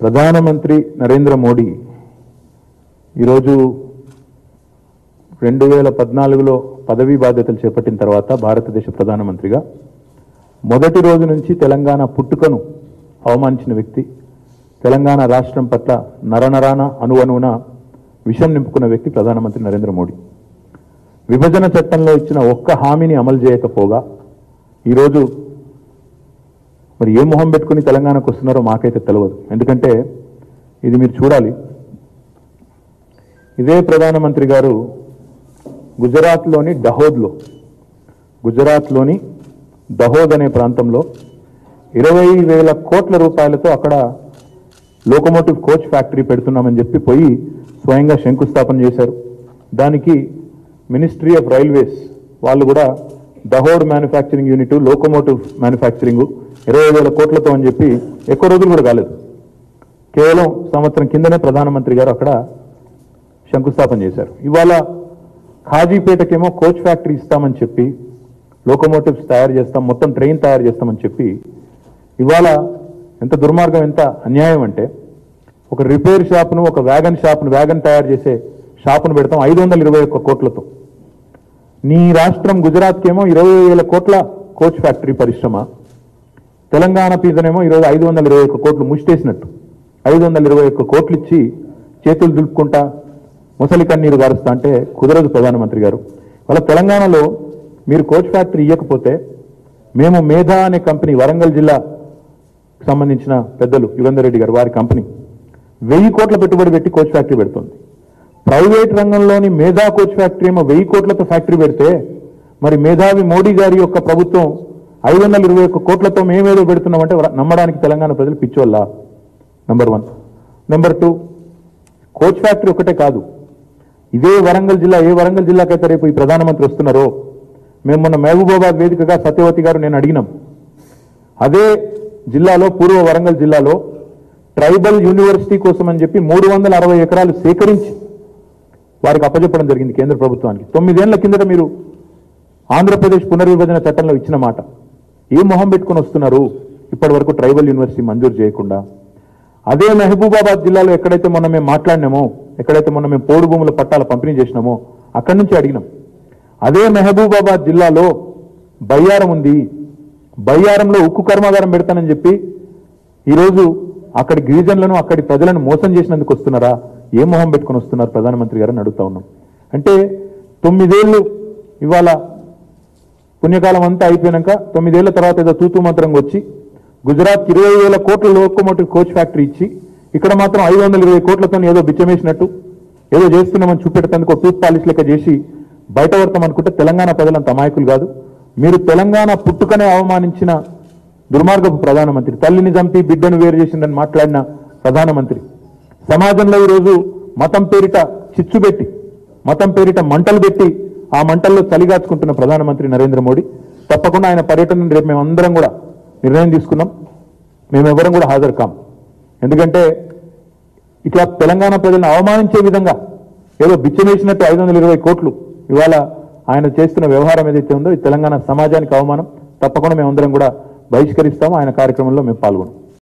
ప్రధానమంత్రి నరేంద్ర మోడీ ఈరోజు రెండు వేల పద్నాలుగులో పదవీ బాధ్యతలు చేపట్టిన తర్వాత భారతదేశ ప్రధానమంత్రిగా మొదటి రోజు నుంచి తెలంగాణ పుట్టుకను అవమానించిన వ్యక్తి తెలంగాణ రాష్ట్రం పట్ల నరనరాన అణువణువున విషం నింపుకున్న వ్యక్తి ప్రధానమంత్రి నరేంద్ర మోడీ విభజన చట్టంలో ఇచ్చిన ఒక్క హామీని అమలు చేయకపోగా ఈరోజు మరి ఏ మొహం పెట్టుకుని తెలంగాణకు వస్తున్నారో మాకైతే తెలియదు ఎందుకంటే ఇది మీరు చూడాలి ఇదే ప్రధానమంత్రి గారు గుజరాత్లోని డహోద్లో గుజరాత్లోని దహోద్ అనే ప్రాంతంలో ఇరవై వేల కోట్ల రూపాయలతో అక్కడ లోకోమోటివ్ కోచ్ ఫ్యాక్టరీ పెడుతున్నామని చెప్పి పోయి స్వయంగా శంకుస్థాపన చేశారు దానికి మినిస్ట్రీ ఆఫ్ రైల్వేస్ వాళ్ళు కూడా Dahod manufacturing unit locomotive manufacturing ఇరవై వేల కోట్లతో అని చెప్పి ఎక్కువ రోజులు కూడా కాలేదు కేవలం సంవత్సరం కిందనే ప్రధానమంత్రి గారు అక్కడ శంకుస్థాపన చేశారు ఇవాళ ఖాజీపేటకేమో కోచ్ ఫ్యాక్టరీ ఇస్తామని చెప్పి లోకోమోటివ్స్ తయారు చేస్తాం మొత్తం ట్రైన్ తయారు చేస్తామని చెప్పి ఇవాళ ఎంత దుర్మార్గం ఎంత అన్యాయం అంటే ఒక రిపేర్ షాప్ను ఒక వ్యాగన్ షాప్ను వ్యాగన్ తయారు చేసే షాపును పెడతాం ఐదు వందల ఇరవై ఒక్క కోట్లతో నీ రాష్ట్రం గుజరాత్కేమో ఇరవై వేల కోట్ల కోచ్ ఫ్యాక్టరీ పరిశ్రమ తెలంగాణ పీజనేమో ఈరోజు ఐదు వందల ఇరవై ఒక్క కోట్లు ముష్టేసినట్టు ఐదు వందల ఇరవై ఒక్క కోట్లు ఇచ్చి చేతులు దులుపుకుంటా ముసలి కన్నీరు గారుస్తా అంటే కుదరదు ప్రధానమంత్రి గారు వాళ్ళ తెలంగాణలో మీరు కోచ్ ఫ్యాక్టరీ ఇవ్వకపోతే మేము మేధా అనే కంపెనీ వరంగల్ జిల్లా సంబంధించిన పెద్దలు యుగంధర్ రెడ్డి గారు వారి కంపెనీ వెయ్యి కోట్ల పెట్టుబడి పెట్టి కోచ్ ఫ్యాక్టరీ పెడుతుంది ప్రైవేట్ రంగంలోని మేధా కోచ్ ఫ్యాక్టరీ ఏమో వెయ్యి కోట్లతో ఫ్యాక్టరీ పెడితే మరి మేధావి మోడీ గారి యొక్క ప్రభుత్వం ఐదు వందల ఇరవై ఒక్క కోట్లతో మేమేదో పెడుతున్నామంటే వర- నమ్మడానికి తెలంగాణ ప్రజలు పిచ్చోళ్ళ number one number two coach factory ఒకటే కాదు ఇదే వరంగల్ జిల్లా ఏ వరంగల్ జిల్లాకైతే రేపు ఈ ప్రధానమంత్రి వస్తున్నారో మేము మొన్న మహబూబాబాద్ వేదికగా సత్యవతి గారు నేను అడిగినాం అదే జిల్లాలో పూర్వ వరంగల్ జిల్లాలో ట్రైబల్ యూనివర్సిటీ కోసం అని చెప్పి మూడు వందల అరవై ఎకరాలు సేకరించి వారికి అప్పచెప్పడం జరిగింది కేంద్ర ప్రభుత్వానికి తొమ్మిదేళ్ల కిందట మీరు ఆంధ్రప్రదేశ్ పునర్విభజన చట్టంలో ఇచ్చిన మాట ఏ మొహం పెట్టుకొని వస్తున్నారు ఇప్పటి వరకు ట్రైబల్ యూనివర్సిటీ మంజూరు చేయకుండా అదే మహబూబాబాద్ జిల్లాలో ఎక్కడైతే మొన్న మేము మాట్లాడినామో ఎక్కడైతే మొన్న మేము పోడు భూముల పట్టాల పంపిణీ చేసినామో అక్కడి నుంచి అడిగినాం అదే మహబూబాబాద్ జిల్లాలో బయ్యారం ఉంది బయ్యారంలో ఉక్కు కర్మాగారం పెడతానని చెప్పి ఈరోజు అక్కడి గిరిజనులను అక్కడి ప్రజలను మోసం చేసినందుకు వస్తున్నారా ఏ మొహం పెట్టుకొని వస్తున్నారు ప్రధానమంత్రి గారని అడుగుతా ఉన్నాం అంటే తొమ్మిదేళ్లు ఇవాళ పుణ్యకాలం అంతా అయిపోయినాక తొమ్మిదేళ్ల తర్వాత ఏదో తూతూ మంత్రంగా వచ్చి గుజరాత్ ఇరవై వేల కోట్ల లోకోమోటివ్ కోచ్ ఫ్యాక్టరీ ఇచ్చి ఇక్కడ మాత్రం ఐదు వందల ఇరవై కోట్లతో ఏదో బిచ్చమేసినట్టు ఏదో చేస్తున్నామని చూపెట్టేందుకు ఒక టూత్ పాలిష్ లెక్క చేసి బయట పడతాం అనుకుంటే తెలంగాణ ప్రజలంత అమాయకులు కాదు మీరు తెలంగాణ పుట్టుకనే అవమానించిన దుర్మార్గపు ప్రధానమంత్రి తల్లిని చంపి బిడ్డను వేరు చేసిందని మాట్లాడిన ప్రధానమంత్రి సమాజంలో ఈరోజు మతం పేరిట చిచ్చు పెట్టి మతం పేరిట మంటలు పెట్టి ఆ మంటల్లో చలిగాచుకుంటున్న ప్రధానమంత్రి నరేంద్ర మోడీ తప్పకుండా ఆయన పర్యటనను రేపు మేమందరం కూడా నిర్ణయం తీసుకున్నాం మేమెవరం కూడా హాజరు కాం ఎందుకంటే ఇట్లా తెలంగాణ ప్రజలను అవమానించే విధంగా ఏదో బిచ్చమేసినట్టు ఐదు వందల ఇరవై కోట్లు ఇవాళ ఆయన చేస్తున్న వ్యవహారం ఏదైతే ఉందో ఈ తెలంగాణ సమాజానికి అవమానం తప్పకుండా మేమందరం కూడా బహిష్కరిస్తాము ఆయన కార్యక్రమంలో మేము పాల్గొన్నాం